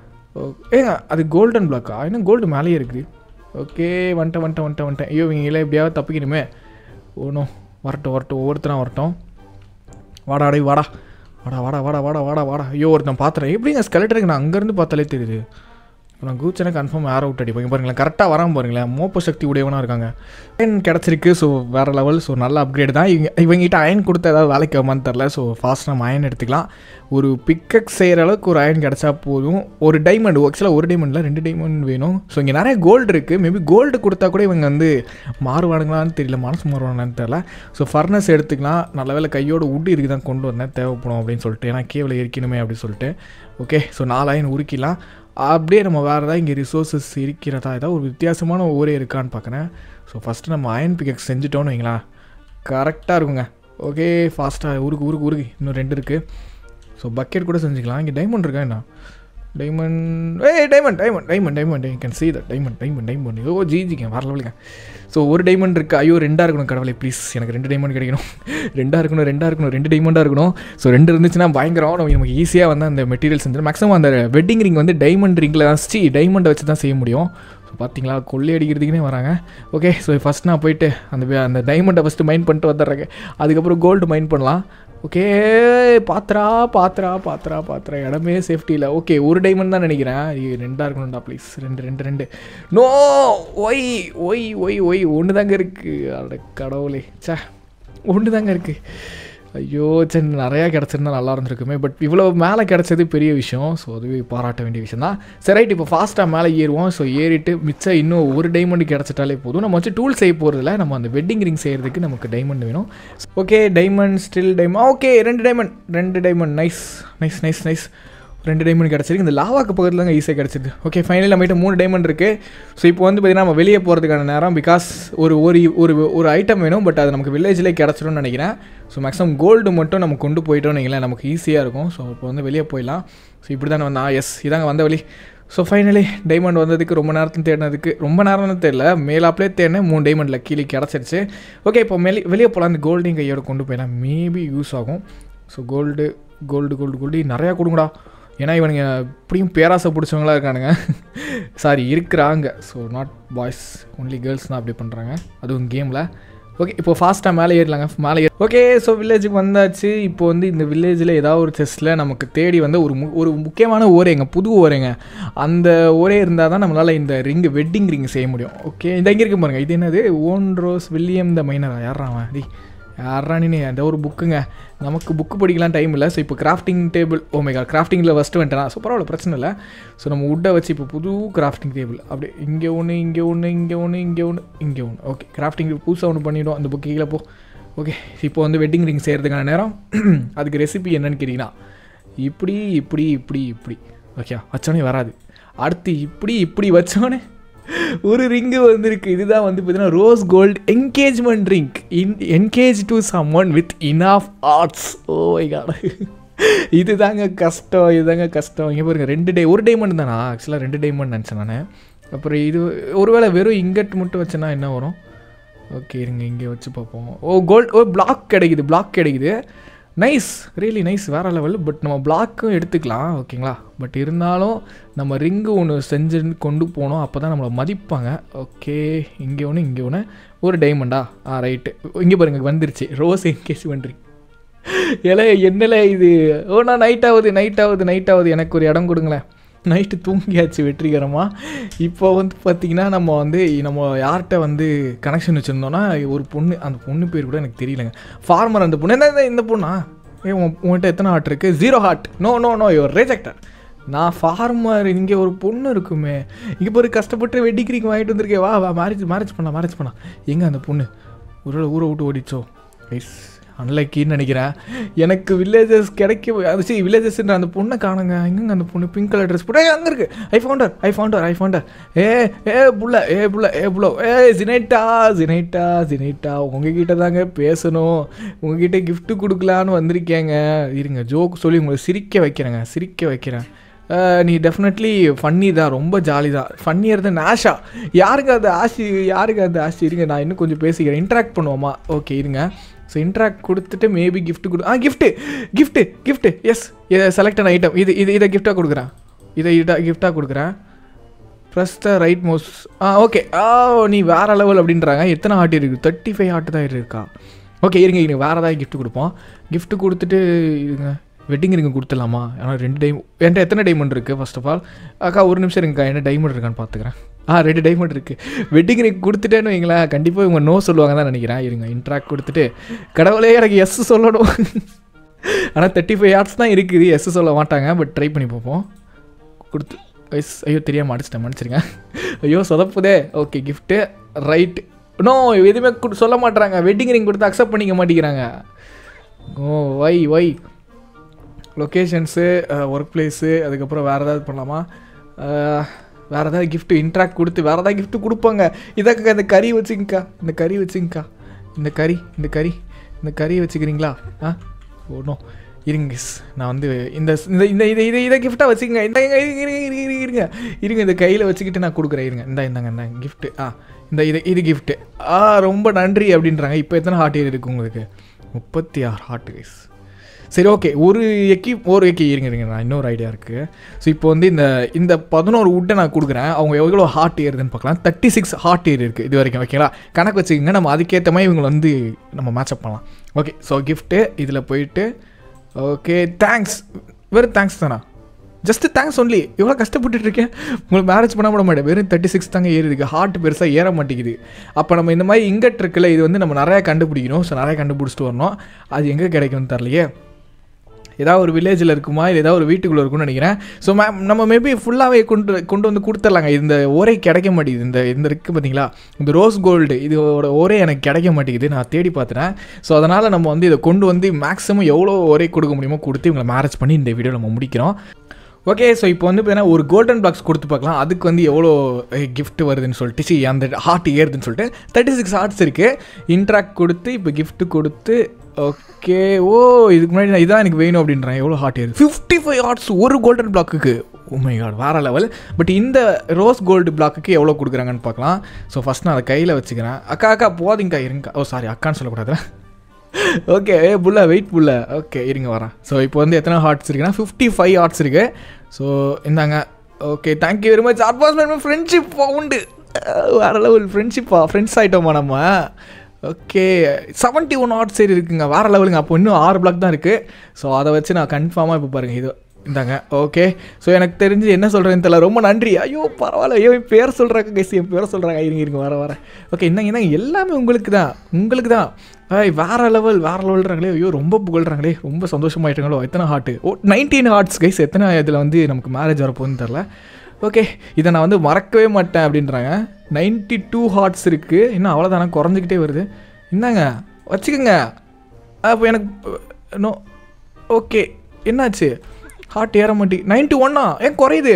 ஏங்க அது கோல்டன் பிளாக்கா இன்னும் கோல்டு மேலேயே இருக்குது ஓகே வந்துட்டேன் வந்துட்டேன் வந்துட்டேன் வந்துட்டேன் ஐயோ இவங்களே எப்படியாவது தப்பிக்கணுமே ஓனும் வரட்டும் வரட்டும் ஒவ்வொருத்தரும் வரட்டும் வாடா அடே வாடா வாடா வாடா வாடா வாடா வாடா வாடா ஐயோ ஒருத்தன் பார்த்துறேன் எப்படிங்க ஸ்கெலட்டருக்கு நான் அங்கேருந்து பார்த்தாலே தெரியுது நான் கூச்சனை கன்ஃபார்ம் ஏர் அவுட் அடிப்பேன் பாருங்களேன் கரெக்டாக வராமல் பாருங்களேன் மோப்ப சக்தி உடையவனாக இருக்காங்க அயன் கிடச்சிருக்கு ஸோ வேறு லெவல் ஸோ நல்ல அப்கிரேட் தான் இவங்க இவங்ககிட்ட அயன் கொடுத்த ஏதாவது வேலைக்கு ஆகுமான்னு தெரில ஸோ ஃபாஸ்ட் நம்ம அயன் எடுத்துக்கலாம் ஒரு பிக்கக் செய்கிற அளவுக்கு ஒரு அயன் கிடச்சா போதும் ஒரு டைமண்ட் ஆக்சுவலாக ஒரு டைமண்டில் ரெண்டு டைமண்ட் வேணும் ஸோ இங்கே நிறைய கோல்டு இருக்குது மேபி கோல்டு கொடுத்தா கூட இவங்க வந்து மாறுவானுங்களான்னு தெரியல மனசு மாறுவாங்களான்னு தெரில ஸோ ஃபர்னஸ் எடுத்துக்கலாம் நல்ல வேலை கையோட உட்டு இருக்கு தான் கொண்டு வந்தேன் தேவைப்படும் அப்படின்னு சொல்லிட்டு ஏன்னா கேவில் இருக்கணுமே அப்படின்னு சொல்லிட்டு ஓகே ஸோ நாலு அயன் உருக்கிலாம் அப்படியே நம்ம வேறு ஏதாவது இங்கே ரிசோர்ஸஸ் இருக்கிறதா ஏதாவது ஒரு வித்தியாசமான ஊரே இருக்கான்னு பார்க்குறேன் ஸோ ஃபஸ்ட்டு நம்ம அயன் பிக்கெக்ஸ் செஞ்சுட்டோன்னு வைங்களா கரெக்டாக இருக்குங்க ஓகே ஃபாஸ்ட்டாக உருக்கு உருக்கு உருக்கு இன்னும் ரெண்டு இருக்குது ஸோ பக்கெட் கூட செஞ்சுக்கலாம் இங்கே டைமண்ட் இருக்கா என்ன டைமண்ட் ஏ diamond diamond diamond diamond you can see that diamond diamond diamond ஓ ஜிஜிங்க வர லெவலுங்க ஸோ ஒரு டைமண்ட் இருக்குது ஐயோ ரெண்டாக இருக்கணும் கடவுளே ப்ளீஸ் எனக்கு ரெண்டு டைமண்ட் கிடைக்கணும் ரெண்டாக இருக்கணும் ரெண்டாக இருக்கணும் ரெண்டு டைமண்டாக இருக்கணும் ஸோ ரெண்டு இருந்துச்சுன்னா பயங்கரம் நம்ம நமக்கு ஈஸியாக வந்து அந்த மெட்டீரியல் செஞ்சு மேக்ஸிமம் அந்த வெட்டிங் ரிங் வந்து டைமண்ட் ரிங்கில் தான் ஸ்டி டைமண்டை வச்சு தான் செய்ய முடியும் ஸோ பார்த்தீங்களா கொள்ளை அடிக்கிறதுக்குனே வராங்க ஓகே ஸோ ஃபஸ்ட் நான் போயிட்டு அந்த வே- அந்த டைமண்டை ஃபஸ்ட்டு மைண்ட் பண்ணிட்டு வந்துடுறேங்க அதுக்கப்புறம் கோல்டு மைண்ட் பண்ணலாம் ஓகே பாத்ரா பாத்ரா பாத்ரா பாத்ரா இடமே சேஃப்டி இல்லை ஓகே ஒரு டைமண்ட் தான் நினைக்கிறேன் ஐயோ, ரெண்டா இருக்கணும்டா ப்ளீஸ் ரெண்டு ரெண்டு ரெண்டு no why why why why ஒன்று தாங்க இருக்குது அட கடவுளே ச்சே ஒன்று தாங்க இருக்குது ஐயோ சரி நிறையா கிடச்சிருந்தா நல்லா இருந்திருக்குமே பட் இவ்வளோ மேலே கிடச்சது பெரிய விஷயம் ஸோ அதுவே பாராட்ட வேண்டிய விஷயம் தான் சரி ரைட் இப்போ ஃபாஸ்ட்டாக மேலே ஏறுவோம் ஸோ ஏறிட்டு மிச்சம் இன்னும் ஒரு டைமண்ட் கிடச்சிட்டாலே போதும் நம்ம வச்சு டூல் செய்ய போகிறதில்ல நம்ம அந்த வெட்டிங் ரிங் செய்கிறதுக்கு நமக்கு டைமண்ட் வேணும் okay diamond still diamond okay ரெண்டு டைமண்ட் ரெண்டு diamond nice nice nice nice ரெண்டு டைமண்ட் கிடச்சிருக்கு இந்த லாவாக்கு பக்கத்தில் தாங்க ஈஸியாக கிடச்சிது ஓகே ஃபைனலி நம்மகிட்ட மூணு டைமண்ட் இருக்குது ஸோ இப்போ வந்து பார்த்தீங்கன்னா நம்ம வெளியே போகிறதுக்கான நேரம் பிகாஸ் ஒரு ஒரு ஒரு ஒரு ஐட்டம் வேணும் பட் அது நமக்கு வில்லேஜ்லேயே கிடச்சிரும்னு நினைக்கிறேன் ஸோ மேக்ஸிமம் கோல்டு மட்டும் நம்ம கொண்டு போயிட்டோம்னு வைங்களேன் நமக்கு ஈஸியாக இருக்கும் ஸோ இப்போ வந்து வெளியே போயிடலாம் ஸோ இப்படி தானே வந்தா எஸ் இதாங்க வந்த வழி ஸோ ஃபைனலி டைமண்ட் வந்ததுக்கு ரொம்ப நேரத்தில் தேடினதுக்கு ரொம்ப நேரம்னு தெரியல மேலாப்லேயே தேடினேன் மூணு டைமண்டில் கீழே கிடச்சிருச்சு ஓகே இப்போ வெளியே வெளியே போகலாம் அந்த கோல்டையும் கையோட கொண்டு போயிடலாம் மேபி யூஸ் ஆகும் so gold gold gold gold நிறையா கொடுங்கடா ஏன்னா இவனுங்க இப்படியும் பேராசை பிடிச்சவங்களா இருக்கானுங்க சாரி இருக்கிறாங்க so not boys only girls தான் அப்படி பண்ணுறாங்க அதுவும் கேமில் ஓகே இப்போ ஃபாஸ்ட்டாக மேலே ஏறலாங்க மேலே ஏறி ஓகே ஸோ வில்லேஜுக்கு வந்தாச்சு இப்போ வந்து இந்த வில்லேஜில் ஏதாவது ஒரு செஸ்ட்டில் நமக்கு தேடி வந்து ஒரு மு- ஒரு முக்கியமான ஓரேங்க புது ஓரேங்க அந்த ஓரே இருந்தால் தான் நம்மளால் இந்த ரிங்கு வெட்டிங் ரிங் செய்ய முடியும் ஓகே இந்த இங்கே இருக்கு பாருங்க இது என்னது ஓன் ரோஸ் வில்லியம் த மைனரா யாரா அவன் டி யாரானு அந்த ஒரு புக்குங்க நமக்கு புக்கு படிக்கலாம் டைம் இல்லை ஸோ இப்போ கிராஃப்டிங் டேபிள் ஓமேகா கிராஃப்டிங்கில் ஃபஸ்ட்டு வந்துட்டேன் ஸோ பரவாயில்ல பிரச்சனை இல்லை ஸோ நம்ம உட்டை வச்சு இப்போ புது கிராஃப்டிங் டேபிள் அப்படியே இங்கே ஒன்று இங்கே ஒன்று இங்கே ஒன்று இங்கே ஒன்று இங்கே ஒன்று ஓகே கிராஃப்டிங் புதுசாக ஒன்று பண்ணிவிடும் அந்த புக்கு கீழே போ ஓகே இப்போ வந்து வெட்டிங் ரிங் செய்கிறதுக்கான நேரம் அதுக்கு ரெசிபி என்னன்னு கேட்டிங்கன்னா இப்படி இப்படி இப்படி இப்படி ஓகே வச்சோடனே வராது அடுத்து இப்படி இப்படி வச்சோடனே ஒரு ரிங்கு வந்திருக்கு இதுதான் வந்து பார்த்தீங்கன்னா rose gold engagement ring in engage to someone with enough hearts oh my God இதுதாங்க கஷ்டம் இதுதாங்க கஷ்டம் இங்கே பாருங்க ரெண்டு டே ஒரு டைமண்ட் தானா ஆக்சுவலாக ரெண்டு டைமண்ட் நினச்சேன் நான் அப்புறம் இது ஒருவேளை வெறும் இங்கட் மட்டும் வச்சேன்னா என்ன வரும் ஓகே இருங்க இங்கே வச்சு பார்ப்போம் ஓ கோல்ட் ஓ பிளாக் கிடைக்குது பிளாக் கிடைக்குது நைஸ் ரியலி நைஸ் வேறு லெவல் பட் நம்ம பிளாக்கும் எடுத்துக்கலாம் ஓகேங்களா பட் இருந்தாலும் நம்ம ரிங்கு ஒன்று செஞ்சு கொண்டு போனோம் அப்போ தான் நம்மளை மதிப்பாங்க ஓகே இங்கே ஒன்று இங்கே ஒன்று ஒரு டைமண்டா ஆ ரைட்டு இங்கே பாருங்க வந்துருச்சு ரோஸ் என்கேஜ் பண்ணுறீங்க ஏல என்னல இது ஓ நான் நைட் ஆகுது நைட் ஆகுது நைட் ஆகுது எனக்கு ஒரு இடம் கொடுங்களேன் நைட்டு தூங்கியாச்சு வெற்றிகரமாக இப்போ வந்து பார்த்திங்கன்னா நம்ம வந்து நம்ம யார்கிட்ட வந்து கனெக்ஷன் வச்சுருந்தோன்னா ஒரு பொண்ணு அந்த பொண்ணு பேர் கூட எனக்கு தெரியலங்க ஃபார்மர் அந்த பொண்ணு என்ன இந்த பொண்ணா ஏ உன் உன்கிட்ட எத்தனை ஹார்ட் இருக்குது zero heart no no no your rejected நான் ஃபார்மர் இங்கே ஒரு பொண்ணு இருக்குமே இங்கே ஒரு கஷ்டப்பட்டு வெட்டிக்கிறீங்க வாங்கிட்டு வந்திருக்கேன் வா வா மேரேஜ் மேரேஜ் பண்ணலாம் மேரேஜ் பண்ணலாம் எங்கே அந்த பொண்ணு ஒரு ஊரை விட்டு ஓடிச்சோ கைஸ் அன்லைக்கின்னு நினைக்கிறேன் எனக்கு வில்லேஜஸ் கிடைக்க அது சரி வில்லேஜஸ்ன்ற அந்த பொண்ணை காணுங்க எங்கங்க அந்த பொண்ணு பிங்க் கலர் ட்ரெஸ் போட்டு அங்கே இருக்கு I found her I found her I found her ஏ ஏ புள்ள ஏ புள்ள ஏ புள்ள ஏ ஜினைட்டா ஜினைட்டா ஜினைட்டா உங்ககிட்ட தாங்க பேசணும் உங்ககிட்ட gift கொடுக்கலான்னு வந்திருக்கேங்க இருங்க ஜோக் சொல்லி உங்களை சிரிக்க வைக்கிறேங்க சிரிக்க வைக்கிறேன் அஹ் நீ டெஃபினெட்லி ஃபன்னி தான் ரொம்ப ஜாலி தான் ஃபன்னியர் தான் ஆஷா யாருங்க அந்த ஆஷி யாருங்க அந்த ஆஷி இருங்க நான் இன்னும் கொஞ்சம் பேசிக்கிறேன் இன்ட்ராக்ட் பண்ணுவோமா ஓகே இருங்க ஸோ இன்ட்ராக்ட் கொடுத்துட்டு மேபி gift கொடு ஆ கிஃப்ட்டு கிஃப்ட்டு கிஃப்ட்டு எஸ் இதை செலக்டட் ஐட்டம் இது இது இதை கிஃப்டாக கொடுக்குறேன் இதை இதை கிஃப்டாக கொடுக்குறேன் ப்ளஸ் த ரைட் மோஸ் ஆ ஓகே ஆ நீ வேறு லெவல் அப்படின்றாங்க எத்தனை ஹார்ட் இருக்குது தேர்ட்டி ஃபைவ் ஹார்ட் தான் இருக்கா ஓகே இருங்க இருங்க வேறு ஏதாவது gift கொடுப்போம் gift கொடுத்துட்டு இருங்க வெட்டிங் ரிங்கு கொடுத்துடலாமா ஆனால் ரெண்டு டைம் என்கிட்ட எத்தனை டைமண்ட் இருக்குது ஃபர்ஸ்ட் ஆஃப் ஆல் அக்கா ஒரு நிமிஷம் இருங்கக்கா என்ன டைமண்ட் இருக்கான்னு பார்த்துக்கிறேன் ஆ ரெண்டு டைமண்ட் இருக்குது வெட்டிங் ரிங் கொடுத்துட்டேன்னு வைங்களேன் கண்டிப்பாக இவங்க நோ சொல்லுவாங்க தான் நினைக்கிறேன் இருங்க இன்ட்ராக்ட் கொடுத்துட்டு கடவுளே எனக்கு எஸ் சொல்லணும் ஆனால் தேர்ட்டி ஃபைவ் ஆர்ட்ஸ் தான் இருக்குது எஸ் சொல்ல மாட்டாங்க பட் ட்ரை பண்ணி பார்ப்போம் கொடுத்து எஸ் ஐயோ தெரியாமல் அடிச்சிட்டேன் மன்னிச்சிருங்க ஐயோ சொதப்புதே ஓகே கிஃப்ட்டு ரைட் நோ எதுவுமே கொடு- சொல்ல மாட்றாங்க வெட்டிங் ரிங் கொடுத்து அக்செப்ட் பண்ணிக்க மாட்டேங்கிறாங்க oh why why locations work place அதுக்கப்புறம் வேறு ஏதாவது பண்ணலாமா அஹ், வேறு ஏதாவது gift இன்ட்ராக்ட் கொடுத்து வேறு ஏதாவது gift கொடுப்பாங்க இதாக்கா இந்த கறி வச்சுங்கக்கா இந்த கறி வச்சுங்கக்கா இந்த கறி இந்த கறி இந்த கறியை வச்சுக்கிறீங்களா ஆ ஒன்றும் இருங்க miss. நான் வந்து இந்த இந்த இந்த இதை இதை இதை கிஃப்டாக வச்சுக்கங்க இந்த இருங்க இருங்க இருங்க இருங்க இருங்க இருங்க இந்த கையில் வச்சுக்கிட்டு நான் கொடுக்குறேன் இருங்க இந்த இந்தாங்க இந்த கிஃப்ட்டு ஆ இந்த இது இது கிஃப்ட்டு ஆ ரொம்ப நன்றி அப்படின்றாங்க இப்போ எத்தனை ஹார்ட் இருக்கு உங்களுக்கு முப்பத்தி ஆறு ஹார்ட் கைஸ் சரி ஓகே ஒரு எக்கி ஒரு எக்கி இருங்க இருங்க நான் இன்னொரு ஐடியா இருக்குது ஸோ இப்போ வந்து இந்த இந்த பதினோரு உட்டை நான் கொடுக்குறேன் அவங்க எவ்வளோ ஹார்ட் ஏறுதுன்னு பார்க்கலாம் தேர்ட்டி சிக்ஸ் ஹார்ட் ஏர் இருக்குது இது வரைக்கும் ஓகேங்களா கணக்கு வச்சுக்கோங்க நம்ம அதுக்கேற்ற மாதிரி இவங்களை வந்து நம்ம மேட்சப் பண்ணலாம் ஓகே ஸோ கிஃப்ட்டு இதில் போயிட்டு ஓகே தேங்க்ஸ் வெறும் தேங்க்ஸ் தானா ஜஸ்ட் தேங்க்ஸ் ஒன்லி எவ்வளோ கஷ்டப்பட்டுட்டு இருக்கேன் உங்களுக்கு மேரேஜ் பண்ண விட மாட்டேன் வெறும் தேர்ட்டி சிக்ஸ் தாங்க ஏறிருக்கு ஹார்ட் பெருசாக ஏற மாட்டேங்குது அப்போ நம்ம இந்த மாதிரி இங்கட் இருக்குல்ல இது வந்து நம்ம நிறையா கண்டுபிடிக்கணும் ஸோ நிறையா கண்டுபிடிச்சிட்டு வரணும் அது எங்கே கிடைக்கும்னு தரலையே ஏதாவது ஒரு வில்லேஜில் இருக்குமா இல்லை ஏதாவது ஒரு வீட்டுக்குள்ளே இருக்கும்னு நினைக்கிறேன் ஸோ மேம் நம்ம மேபி ஃபுல்லாகவே கொண்டு கொண்டு வந்து கொடுத்துர்லாங்க இந்த ஒரே கிடைக்க மாட்டேங்குது இந்த இந்த இருக்குது பார்த்தீங்களா இந்த ரோஸ் கோல்டு இதோட ஒரே எனக்கு கிடைக்க மாட்டேங்குது நான் தேடி பார்த்துட்டேன் ஸோ அதனால் நம்ம வந்து இதை கொண்டு வந்து மேக்ஸிமம் எவ்வளோ ஒரே கொடுக்க முடியுமோ கொடுத்து இவங்களை மேரேஜ் பண்ணி இந்த வீடியோ நம்ம முடிக்கிறோம் ஓகே ஸோ இப்போ வந்து பார்த்தீங்கன்னா ஒரு கோல்டன் பாக்ஸ் கொடுத்து பார்க்கலாம் அதுக்கு வந்து எவ்வளோ gift வருதுன்னு சொல்லிட்டு சி அந்த ஹார்ட் ஏறுதுன்னு சொல்லிட்டு தேர்ட்டி சிக்ஸ் ஹார்ட்ஸ் இருக்குது இன்ட்ராக்ட் கொடுத்து இப்போ gift கொடுத்து ஓகே ஓ இதுக்கு முன்னாடி நான் இதான் எனக்கு வேணும் அப்படின்றேன் எவ்வளோ ஹார்ட் ஏறுது ஃபிஃப்டி ஃபைவ் ஹார்ட்ஸ் ஒரு கோல்டன் பிளாக்குக்கு உண்மை காட் வேறு லெவல் பட் இந்த ரோஸ் கோல்டு பிளாக்குக்கு எவ்வளோ கொடுக்குறாங்கன்னு பார்க்கலாம் ஸோ ஃபஸ்ட் நான் அதை கையில் வச்சுக்கிறேன் அக்கா அக்கா போதிங்கக்கா இருங்க ஓ சாரி அக்கான்னு சொல்லக்கூடாது ஓகே ஏ புள்ள வெயிட் புள்ள ஓகே இருங்க வரேன் ஸோ இப்போ வந்து எத்தனை ஹார்ட்ஸ் இருக்குன்னா ஃபிஃப்டி ஃபைவ் ஹார்ட்ஸ் இருக்கு ஸோ இந்தாங்க okay thank you very much advance friendship உண்டு வேற லெவல் ஃப்ரெண்ட்ஷிப்பா ஃப்ரெண்ட்ஸ் ஆகிட்டோமா நம்ம ஓகே செவன்ட்டி ஒன் ஹார்ட் சரி இருக்குங்க வேறு லெவலுங்க அப்போ இன்னும் ஆறு பிளாக் தான் இருக்குது ஸோ அதை வச்சு நான் கன்ஃபார்மாக இப்போ பாருங்கள் இது இந்தாங்க ஓகே ஸோ எனக்கு தெரிஞ்சு என்ன சொல்கிறேன்னு தெரியல ரொம்ப நன்றி ஐயோ பரவாயில்ல ஐயோ என் பேர் சொல்கிறாங்க கைஸ் என் பேர் சொல்கிறாங்க இருங்க இருங்க வர வர ஓகே என்னங்க என்னங்க எல்லாமே உங்களுக்கு தான் உங்களுக்கு தான் ஐய் வேற லெவல் வேற லெவல்றாங்களே ஐயோ ரொம்ப புகழ்றாங்களே ரொம்ப சந்தோஷமாயிட்டாங்களோ எத்தனை heart oh nineteen hearts guys எத்தனை இதில் வந்து நமக்கு மேரேஜ் வரப்போகுதுன்னு தெரில ஓகே இதை நான் வந்து மறக்கவே மாட்டேன் அப்படின்றாங்க நைன்ட்டி டூ ஹார்ட்ஸ் இருக்குது இன்னும் அவ்வளோதானே குறைஞ்சிக்கிட்டே வருது என்னங்க வச்சுக்கோங்க அப்போ எனக்கு நோ ஓகே என்னாச்சு ஹார்ட் ஏற மாட்டி நைன்ட்டி ஒன்னா ஏன் குறையுது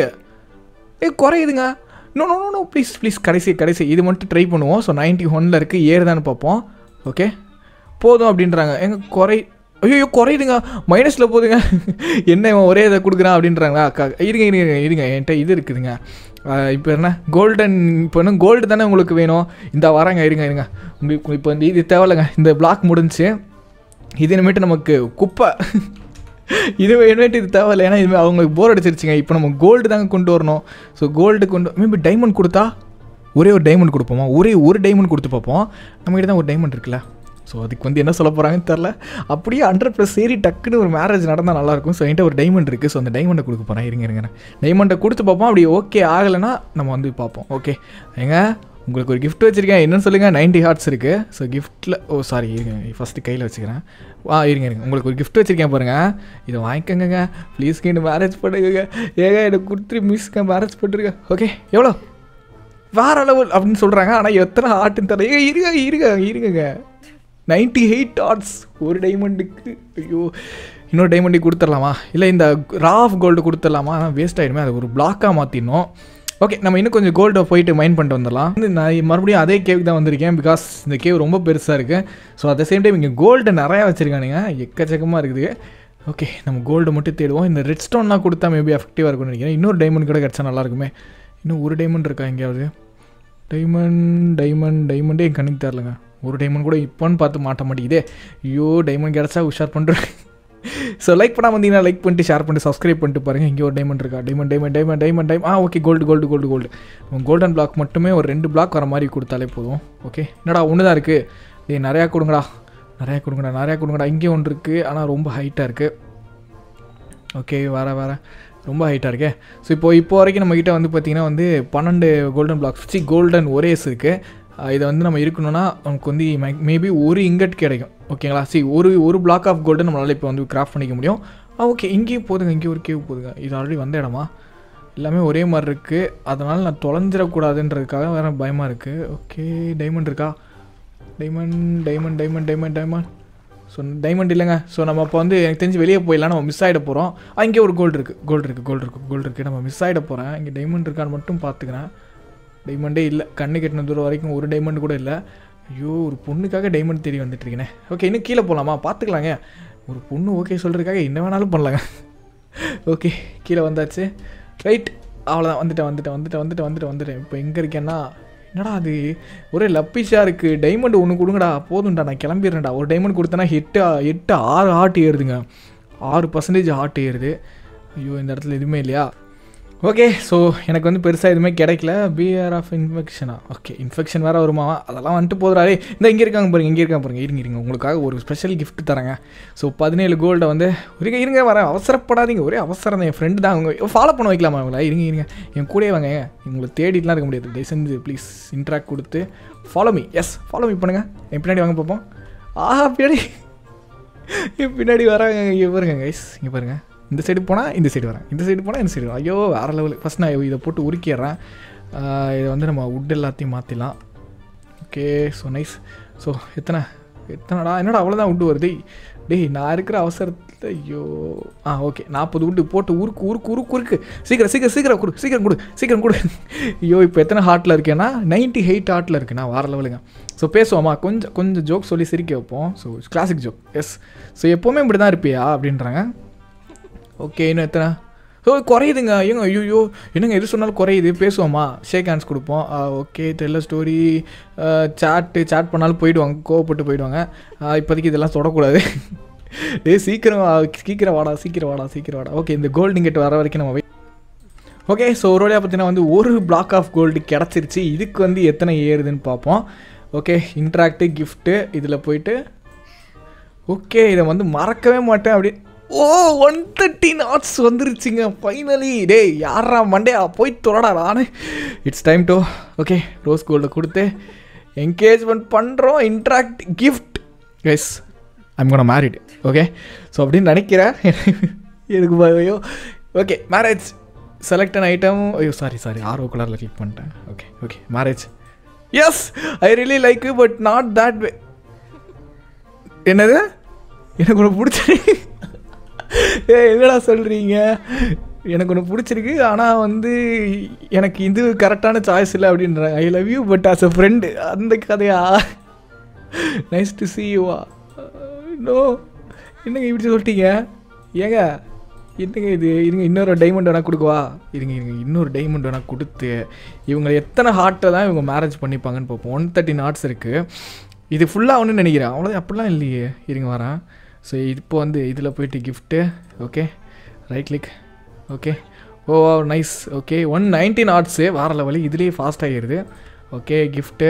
ஏ குறையுதுங்க no no no no please please கடைசி கடைசி இது மட்டும் ட்ரை பண்ணுவோம் ஸோ நைன்ட்டி ஒனில் இருக்குது ஏறுதான்னு பார்ப்போம் ஓகே போதும் அப்படின்றாங்க எங்க குறை ஐயோ குறையுதுங்க மைனஸில் போகுதுங்க என்ன இவன் ஒரே இதை கொடுக்குறான் அப்படின்றாங்களா அக்கா இருங்க இருங்க இருங்க என்கிட்ட இது இருக்குதுங்க இப்போ என்ன கோல்டன் இப்போ என்ன கோல்டு தானே உங்களுக்கு வேணும் இந்த வராங்க இருங்க இருங்க உங்களுக்கு இப்போ வந்து இது தேவையில்லைங்க இந்த பிளாக் முடிஞ்சுச்சு இது இனிமேட்டு நமக்கு குப்பை இது இனிமேட்டு இது தேவையில்லை ஏன்னா இதுமாதிரி அவங்களுக்கு போர் அடிச்சிருச்சுங்க இப்போ நம்ம கோல்டு தாங்க கொண்டு வரணும் ஸோ கோல்டு கொண்டு மேபி டைமண்ட் கொடுத்தா ஒரே ஒரு டைமண்ட் கொடுப்போமா ஒரே ஒரு டைமண்ட் கொடுத்து பார்ப்போம் நம்மகிட்ட தான் ஒரு டைமண்ட் இருக்குல்ல ஸோ அதுக்கு வந்து என்ன சொல்ல போகிறாங்கன்னு தெரில அப்படியே ஹண்ட்ரட் ப்ளஸ் சரி டக்குன்னு ஒரு மேரேஜ் நடந்தால் நல்லாயிருக்கும் ஸோ என்கிட்ட ஒரு டைமண்ட் இருக்குது ஸோ அந்த டைமண்டை கொடுக்க போகிறேன் இருங்க இருங்க டைமண்டை கொடுத்து பார்ப்போம் அப்படி ஓகே ஆகலைன்னா நம்ம வந்து பார்ப்போம் ஓகே ஏங்க உங்களுக்கு ஒரு gift வச்சுருக்கேன் என்னன்னு சொல்லுங்கள் 90 ஹார்ட்ஸ் இருக்குது ஸோ கிஃப்ட்டில் ஓ சாரி இருங்க ஃபஸ்ட்டு கையில் வச்சுக்கிறேன் ஆ இருங்க இருங்க உங்களுக்கு ஒரு gift வச்சுருக்கேன் பாருங்கள் இதை வாங்கிக்கோங்க ப்ளீஸ்க்கு என்ன மேரேஜ் பண்ணுங்க ஏங்க எனக்கு கொடுத்துரு மிஸ்க்கு மேரேஜ் பண்ணிருங்க ஓகே எவ்வளோ வேற லெவல் அப்படின்னு சொல்கிறாங்க ஆனால் எத்தனை ஹார்ட்டுன்னு தெரியல ஏங்க இருங்க இருங்க இருங்கங்க நைன்டி எயிட் டாட்ஸ் ஒரு டைமண்டுக்கு ஐயோ இன்னொரு டைமண்டுக்கு கொடுத்துடலாமா இல்லை இந்த ரா ஆஃப் கோல்டு கொடுத்துடலாமா வேஸ்ட் ஆகிடுமே அது ஒரு பிளாக்காக மாற்றிடணும் ஓகே நம்ம இன்னும் கொஞ்சம் கோல்டை போயிட்டு மைண்ட் பண்ணிட்டு வந்துடலாம் வந்து நான் மறுபடியும் அதே கேவுக்கு தான் வந்திருக்கேன் பிகாஸ் இந்த கேவ் ரொம்ப பெருசாக இருக்குது so at the same time இங்கே கோல்டு நிறையா வச்சுருக்கானுங்க எக்கச்சக்கமாக இருக்குது ஓகே நம்ம கோல்டு மட்டும் தேடுவோம் இந்த ரெட் ஸ்டோன்லாம் கொடுத்தா மேபி எஃபெக்டிவாக இருக்கும்னு நினைக்கிறேன் இன்னொரு டைமண்ட் கூட கிடச்சா நல்லாயிருக்குமே இன்னும் ஒரு டைமண்ட் இருக்கா எங்கேயாவது டைமண்ட் டைமண்ட் டைமண்டே என் கண்ணுக்கு தரலங்க ஒரு டைமண்ட் கூட இப்போன்னு பார்த்து மாட்ட மாட்டேங்குதே ஐயோ டைமண்ட் கிடச்சா உஷார் பண்ணுறேன் ஸோ லைக் பண்ணாமல் வந்தீங்கன்னா லைக் பண்ணிட்டு ஷேர் பண்ணிட்டு சப்ஸ்கிரைப் பண்ணிட்டு பாருங்கள் இங்கே ஒரு டைமண்ட் இருக்கா diamond diamond diamond diamond time ஆ okay gold gold gold gold golden block மட்டுமே ஒரு ரெண்டு பிளாக் வர மாதிரி கொடுத்தாலே போதும் ஓகே என்னடா ஒன்று தான் இருக்குது ஏய் நிறையா கொடுங்கடா நிறையா கொடுங்கடா நிறையா கொடுங்கடா இங்கே ஒன்று இருக்குது ஆனால் ரொம்ப ஹைட்டாக இருக்குது ஓகே வேற வேற ரொம்ப ஹைட்டாக இருக்கே ஸோ இப்போ இப்போ வரைக்கும் நம்மக்கிட்ட வந்து பார்த்திங்கன்னா வந்து பன்னெண்டு கோல்டன் பிளாக்ஸ் வச்சு கோல்டன் ஒரேஸ் இருக்குது இதை வந்து நம்ம இருக்கணும்னா நமக்கு வந்து மேபி ஒரு இங்கட் கிடைக்கும் ஓகேங்களா சரி ஒரு ஒரு பிளாக் ஆஃப் கோல்டு நம்மளால் இப்போ வந்து கிராஃப்ட் பண்ணிக்க முடியும் ஆ ஓகே இங்கேயும் போதுங்க இங்கேயும் ஒரு கேவ் போதுங்க இது ஆல்ரெடி வந்த இடமா எல்லாமே ஒரே மாதிரி இருக்குது அதனால் நான் தொலைஞ்சிடக்கூடாதுன்றதுக்காக வேறு பயமாக இருக்குது ஓகே டைமண்ட் இருக்கா diamond diamond diamond diamond diamond so diamond இல்லைங்க ஸோ நம்ம இப்போ வந்து எனக்கு தெரிஞ்சு வெளியே போயிடலாம் நம்ம மிஸ் ஆகிட போகிறோம் இங்கே ஒரு கோல்டு இருக்குது கோல்டு இருக்குது கோல்டு இருக்குது கோல்டு இருக்குது நம்ம மிஸ் ஆகிட போகிறேன் இங்கே டைமண்ட் இருக்கான்னு மட்டும் பார்த்துக்கிறேன் டைமண்டே இல்லை கண்ணு கெட்டின தூரம் வரைக்கும் ஒரு டைமண்ட் கூட இல்லை ஐயோ ஒரு பொண்ணுக்காக டைமண்ட் தேடி வந்துட்டு இருக்கேனே ஓகே இன்னும் கீழே போகலாமா பார்த்துக்கலாங்க ஒரு பொண்ணு ஓகே சொல்கிறதுக்காக என்ன வேணாலும் பண்ணலாங்க ஓகே கீழே வந்தாச்சு ரைட் அவ்வளோதான் வந்துட்டேன் வந்துட்டேன் வந்துட்டேன் வந்துட்டேன் வந்துட்டேன் வந்துட்டேன் இப்போ எங்கே இருக்கேன்னா என்னடா அது ஒரே லப்பிஷாக இருக்குது டைமண்ட் ஒன்று கொடுங்கடா போதும்டா நான் கிளம்பிடுறேன்டா ஒரு டைமண்ட் கொடுத்தேன்னா எட்டு எட்டு ஆறு ஹார்ட் ஏறுதுங்க ஆறு பர்சன்டேஜ் ஹார்ட் ஏறுது ஐயோ இந்த இடத்துல எதுவுமே இல்லையா ஓகே ஸோ எனக்கு வந்து பெருசாக எதுவுமே கிடைக்கல பிஆர் ஆஃப் இன்ஃபெக்ஷனா ஓகே இன்ஃபெக்ஷன் வேறு வருமா அதெல்லாம் வந்துட்டு போதுறாரே இந்த இங்கே இருக்காங்க பாருங்க இங்கே இருக்காங்க பாருங்க இருங்க இருங்க உங்களுக்காக ஒரு ஸ்பெஷல் gift தரேங்க ஸோ பதினேழு கோல்டை வந்து இருங்க இருங்க வரேன் அவசரப்படாதீங்க ஒரே அவசரம் தான் என் ஃப்ரெண்டு தான் அவங்க ஃபாலோ பண்ண வைக்கலாமா அவங்கள இருங்க இருங்க என் கூடயே வாங்க உங்களை தேடிட்டுலாம் இருக்க முடியாது தயவு செஞ்சு ப்ளீஸ் இன்ட்ராக்ட் கொடுத்து follow me yes follow me பண்ணுங்கள் என் பின்னாடி வாங்க பார்ப்போம் ஆஹா பின்னாடி என் பின்னாடி வராங்க இங்கே பாருங்க கைஸ் இங்கே பாருங்கள் இந்த சைடு போனால் இந்த சைடு வரேன் இந்த சைடு போனால் இந்த சைடு வரேன் ஐயோ வேறு லெவலு ஃபஸ்ட் நான் இதை போட்டு உருக்கிடுறேன் ஆஹ் இதை வந்து நம்ம wood எல்லாத்தையும் மாற்றிடலாம் ஓகே ஸோ நைஸ் ஸோ எத்தனை எத்தனைடா என்னடா அவ்வளோதான் உட்டு வருது டேய் நான் இருக்கிற அவசரத்தில் ஐயோ ஆ ஓகே நாற்பது உட்டு போட்டு உருக்கு உருக்கு உருக்கு உருக்கு சீக்கிரம் சீக்கிரம் சீக்கிரம் கொடு சீக்கிரம் கொடு சீக்கிரம் கொடு ஐயோ இப்போ எத்தனை ஹார்ட்டில் இருக்கேன்னா நைன்ட்டி எயிட் ஹார்ட்டில் இருக்குண்ணா வார லெவலுங்க ஸோ பேசுவோமா கொஞ்சம் கொஞ்சம் ஜோக் சொல்லி சிரிக்க வைப்போம் so classic joke yes so எப்போவுமே இப்படி தான் இருப்பியா அப்படின்றாங்க ஓகே இன்னும் எத்தனை ஓ குறையுதுங்க ஏங்க ஐயோ என்னங்க எது சொன்னாலும் குறையுது பேசுவோமா ஷேக் ஹேண்ட்ஸ் கொடுப்போம் ஓகே தெரியல ஸ்டோரி சாட்டு சாட் பண்ணாலும் போயிடுவாங்க கோவப்பட்டு போயிடுவாங்க ஆ, இப்போதைக்கு இதெல்லாம் தொடக்கூடாது டேய் சீக்கிரம் வா, சீக்கிரம் வாடா சீக்கிரம் வாடா சீக்கிரம் வாடா ஓகே இந்த கோல்டு கெட் வர வரைக்கும் நம்ம wait ஓகே ஸோ ஒரு வழியாக பார்த்தீங்கன்னா வந்து ஒரு பிளாக் ஆஃப் கோல்டு கிடச்சிருச்சு இதுக்கு வந்து எத்தனை ஏறுதுன்னு பார்ப்போம் ஓகே இன்ட்ராக்டு கிஃப்ட்டு இதில் போயிட்டு ஓகே இதை வந்து மறக்கவே மாட்டேன் அப்படி ஓ ஒன் தேர்ட்டி நாட்ஸ் வந்துருச்சுங்க ஃபைனலி டேய் யாரா மண்டே போய் தொடடா நானு it's time to okay rose கோல்டை கொடுத்து என்கேஜ்மெண்ட் பண்ணுறோம் interact gift yes I'm gonna married okay so அப்படின்னு நினைக்கிறேன் எனக்கு ஐயோ okay marriage select an item ஐயோ சாரி சாரி ஆர்ஓ கலரில் கிளிக் பண்ணிட்டேன் okay okay marriage yes I really like but not that way என்னது எனக்கு ஒன்று பிடிச்சிருக்கு ஏ என்னடா சொல்கிறீங்க எனக்கு ஒன்று பிடிச்சிருக்கு ஆனால் வந்து எனக்கு இது கரெக்டான சாய்ஸ் இல்லை அப்படின்றாங்க I love you but as a friend அந்த கதையா nice to see you no என்னங்க இப்படி சொல்லிட்டீங்க ஏங்க என்னங்க இது இருங்க இன்னொரு டைமண்ட் வேணால் கொடுக்கவா இருங்க இருங்க இன்னொரு டைமண்ட் வேணால் கொடுத்து இவங்க எத்தனை ஹார்ட்டை தான் இவங்க மேரேஜ் பண்ணிப்பாங்கன்னு பார்ப்போம் ஒன் தேர்ட்டி நாட்ஸ் இருக்குது இது ஃபுல்லாக ஒன்று நினைக்கிறேன் அவ்வளோ அப்படிலாம் இல்லையே இருங்க வரேன் ஸோ இப்போ வந்து இதில் போயிட்டு gift okay right click okay oh nice okay one nineteen hearts வார லெவலு இதுலேயே ஃபாஸ்ட் ஆகிடுது ஓகே கிஃப்ட்டு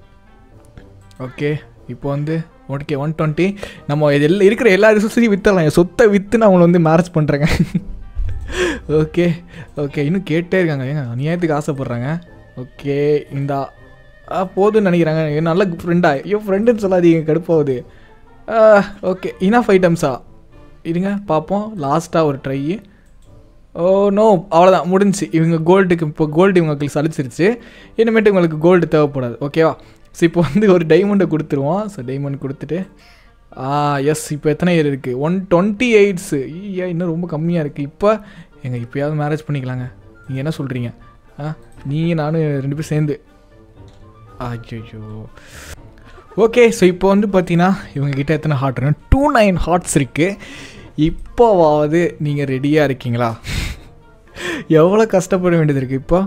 ஓகே இப்போ வந்து ஓகே ஒன் டுவெண்ட்டி நம்ம இது எல்லாம் இருக்கிற எல்லா ரிசோர்ஸையும் விற்றுலாம் என் சொத்தை விற்று நான் அவங்கள வந்து மேரேஜ் பண்ணுறேங்க ஓகே ஓகே இன்னும் கேட்டே இருக்காங்க ஏங்க அநியாயத்துக்கு ஆசைப்பட்றாங்க ஓகே இந்த ஆ போதும்னு நினைக்கிறாங்க ஏ, நல்ல ஃப்ரெண்டா ஐயோ ஃப்ரெண்டுன்னு சொல்லாதீங்க கடுப்பாகுது ஓகே இனஃப் ஐட்டம்ஸா இருங்க பார்ப்போம் லாஸ்ட்டாக ஒரு ட்ரை ஓ நோ அவ்வளோதான் முடிஞ்சுச்சு இவங்க கோல்டுக்கு இப்போ கோல்டு இவங்களுக்கு சலிச்சிருச்சு இனிமேட்டு உங்களுக்கு கோல்டு தேவைப்படாது ஓகேவா ஸோ இப்போ வந்து ஒரு டைமண்டை கொடுத்துருவோம் ஸோ டைமண்ட் கொடுத்துட்டு ஆ எஸ் இப்போ எத்தனை இயர் இருக்குது ஒன் டுவெண்ட்டி எயிட்ஸு ஐயா இன்னும் ரொம்ப கம்மியாக இருக்குது இப்போ எங்க இப்போயாவது மேரேஜ் பண்ணிக்கலாங்க நீங்கள் என்ன சொல்கிறீங்க ஆ நீங்கள் நானும் ரெண்டு பேரும் சேர்ந்து ஐயோ ஓகே ஸோ இப்போ வந்து பார்த்தீங்கன்னா இவங்ககிட்ட எத்தனை ஹார்ட் இருக்கு டூ நைன் ஹார்ட்ஸ் இருக்குது இப்போவாவது நீங்கள் ரெடியாக இருக்கீங்களா எவ்வளோ கஷ்டப்பட வேண்டியது இருக்குது இப்போ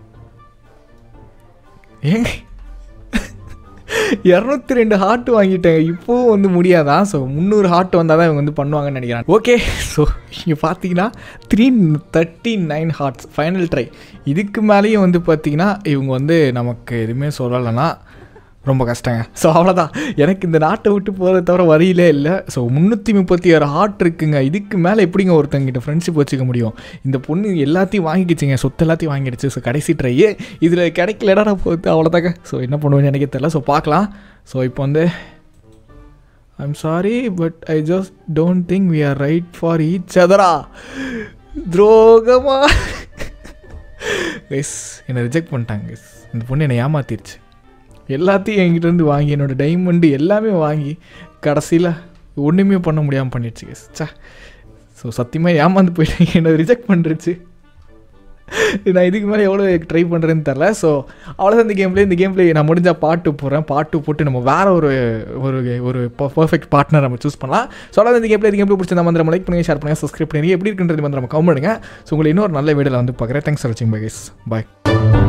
ஏங்க இரநூத்தி ரெண்டு ஹார்ட் வாங்கிட்டேங்க இப்போவும் வந்து முடியாதான் ஸோ முந்நூறு ஹார்ட் வந்தால் தான் இவங்க வந்து பண்ணுவாங்கன்னு நினைக்கிறேன் ஓகே ஸோ இங்கே பார்த்தீங்கன்னா three thirty nine hearts final try இதுக்கு மேலேயும் வந்து பார்த்தீங்கன்னா இவங்க வந்து நமக்கு எதுவுமே சொல்லலைன்னா ரொம்ப கஷ்டங்க ஸோ அவ்வளோதான் எனக்கு இந்த நாட்டை விட்டு போகிறத தவிர வரியிலே இல்லை ஸோ முந்நூற்றி முப்பத்தி ஆறு ஹார்ட் இருக்குங்க இதுக்கு மேலே எப்படிங்க ஒருத்தங்கிட்ட ஃப்ரெண்ட்ஷிப் வச்சுக்க முடியும் இந்த பொண்ணு எல்லாத்தையும் வாங்கிக்கிச்சுங்க சொத்து எல்லாத்தையும் வாங்கிடுச்சு ஸோ கடைசி ட்ரையே இதில் கிடைக்கலடா போகுது அவ்வளோதாங்க ஸோ என்ன பண்ணுவேன்னு எனக்கு தெரியல ஸோ பார்க்கலாம் ஸோ இப்போ வந்து I'm sorry but I just don't think we are right for each அதரா துரோகமா எஸ் என்னை ரிஜெக்ட் பண்ணிட்டாங்க எஸ் இந்த பொண்ணு என்னை ஏமாத்திருச்சு எல்லாத்தையும் என்கிட்ட இருந்து வாங்கி என்னோடய டைமண்டு எல்லாமே வாங்கி கடைசியில் ஒன்றுமே பண்ண முடியாமல் பண்ணிடுச்சு எஸ் சா ஸோ சத்தியமாக ஏமாந்து போயிட்டேன் என்னை ரிஜெக்ட் பண்ணிருச்சு நான் இதுக்கு மேலே எவ்வளோ ட்ரை பண்ணுறேன்னு தெரில ஸோ அவ்வளோதான் இந்த கேம்லேயே இந்த கேம்லேயே நான் முடிஞ்சால் பாட்டு போடுறேன் பாட்டு போட்டு நம்ம வேறு ஒரு ஒரு ஒரு பர்ஃபெக்ட் பார்ட்னர் நம்ம சூஸ் பண்ணலாம் ஸோ அவ்வளோதான் இந்த கேம்லேயே இந்த கேம்லேயே பிடிச்ச வந்து நம்ம லைக் பண்ணுங்கள் ஷேர் பண்ணுங்கள் சப்ஸ்கிரைப் பண்ணுங்க எப்படி இருக்குன்றது வந்து நம்ம கமெண்ட் பண்ணுங்க ஸோ உங்களை இன்னொரு நல்ல வீடியோவில் வந்து பார்க்குறேன் தேங்க்ஸ் ஃபார் வாட்சிங் பை கைஸ் பாய்